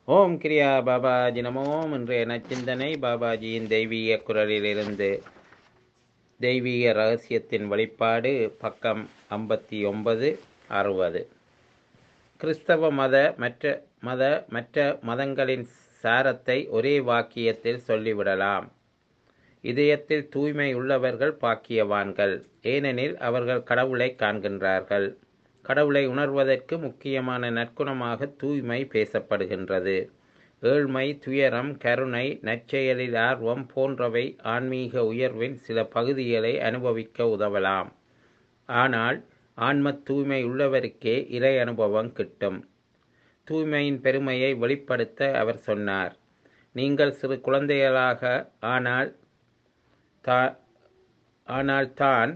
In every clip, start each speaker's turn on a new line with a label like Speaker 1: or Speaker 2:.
Speaker 1: ஓம் கிரியா பாபாஜி நமோம் இன்றைய நச்சிந்தனை பாபாஜியின் தெய்வீக குரலிலிருந்து தெய்வீக ரகசியத்தின் வெளிப்பாடு பக்கம் ஐம்பத்தி ஒன்பது அறுபது கிறிஸ்தவ மத மற்ற மத மற்ற மதங்களின் சாரத்தை ஒரே வாக்கியத்தில் சொல்லிவிடலாம் இதயத்தில் தூய்மை உள்ளவர்கள் பாக்கியவான்கள் ஏனெனில் அவர்கள் கடவுளை காண்கின்றார்கள் கடவுளை உணர்வதற்கு முக்கியமான நற்குணமாக தூய்மை பேசப்படுகின்றது ஏழ்மை துயரம் கருணை நற்செயலில் ஆர்வம் போன்றவை ஆன்மீக உயர்வின் சில பகுதிகளை அனுபவிக்க உதவலாம் ஆனால் ஆன்ம தூய்மை உள்ளவருக்கே இறை அனுபவம் கிட்டும் தூய்மையின் பெருமையை வெளிப்படுத்த அவர் சொன்னார் நீங்கள் சிறு குழந்தைகளாக ஆனால் தா ஆனால் தான்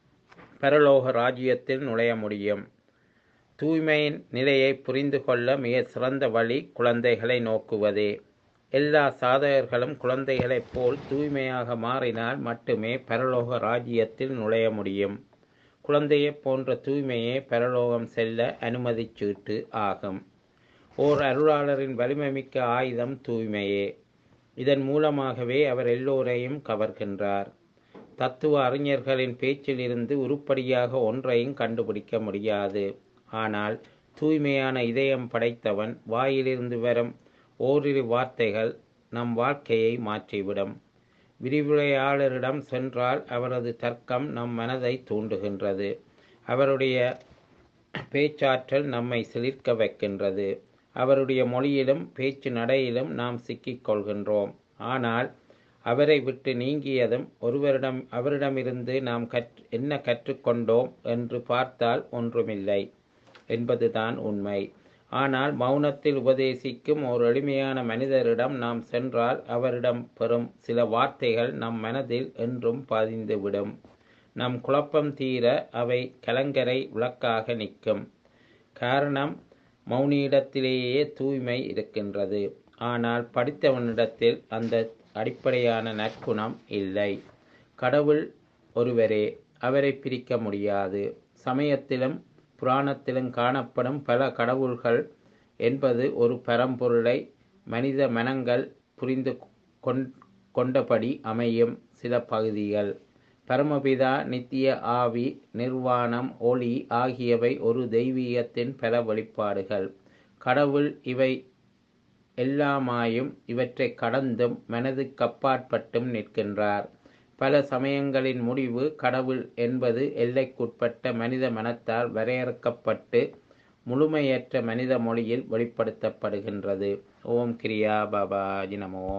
Speaker 1: பரலோக ராஜ்யத்தில் நுழைய முடியும் தூய்மையின் நிலையை புரிந்து கொள்ள மிக சிறந்த வழி குழந்தைகளை நோக்குவதே எல்லா சாதகர்களும் குழந்தைகளைப் போல் தூய்மையாக மாறினால் மட்டுமே பரலோக ராஜ்யத்தில் நுழைய முடியும் குழந்தையைப் போன்ற தூய்மையே பரலோகம் செல்ல அனுமதி சீட்டு ஆகும் ஓர் அருளாளரின் வலிமைமிக்க ஆயுதம் தூய்மையே இதன் மூலமாகவே அவர் எல்லோரையும் கவர்கின்றார் தத்துவ அறிஞர்களின் பேச்சிலிருந்து உருப்படியாக ஒன்றையும் கண்டுபிடிக்க முடியாது ஆனால் தூய்மையான இதயம் படைத்தவன் வாயிலிருந்து வரும் ஓரிரு வார்த்தைகள் நம் வாழ்க்கையை மாற்றிவிடும் விரிவுரையாளரிடம் சென்றால் அவரது தர்க்கம் நம் மனதை தூண்டுகின்றது அவருடைய பேச்சாற்றல் நம்மை சிலிர்க்க வைக்கின்றது அவருடைய மொழியிலும் பேச்சு நடையிலும் நாம் சிக்கிக் கொள்கின்றோம் ஆனால் அவரை விட்டு நீங்கியதும் ஒருவரிடம் அவரிடமிருந்து நாம் கற் என்ன கற்றுக்கொண்டோம் என்று பார்த்தால் ஒன்றுமில்லை என்பதுதான் உண்மை ஆனால் மௌனத்தில் உபதேசிக்கும் ஒரு எளிமையான மனிதரிடம் நாம் சென்றால் அவரிடம் பெறும் சில வார்த்தைகள் நம் மனதில் என்றும் பதிந்துவிடும் நம் குழப்பம் தீர அவை கலங்கரை விளக்காக நிற்கும் காரணம் மௌனியிடத்திலேயே தூய்மை இருக்கின்றது ஆனால் படித்தவனிடத்தில் அந்த அடிப்படையான நற்குணம் இல்லை கடவுள் ஒருவரே அவரை பிரிக்க முடியாது சமயத்திலும் புராணத்திலும் காணப்படும் பல கடவுள்கள் என்பது ஒரு பரம்பொருளை மனித மனங்கள் புரிந்து கொண்டபடி அமையும் சில பகுதிகள் பரமபிதா நித்திய ஆவி நிர்வாணம் ஒளி ஆகியவை ஒரு தெய்வீகத்தின் பல வெளிப்பாடுகள் கடவுள் இவை எல்லாமாயும் இவற்றை கடந்தும் மனதுக்கு அப்பாற்பட்டும் நிற்கின்றார் பல சமயங்களின் முடிவு கடவுள் என்பது எல்லைக்குட்பட்ட மனித மனத்தால் வரையறுக்கப்பட்டு முழுமையற்ற மனித மொழியில் வெளிப்படுத்தப்படுகின்றது ஓம் கிரியா பாபாஜி நமோ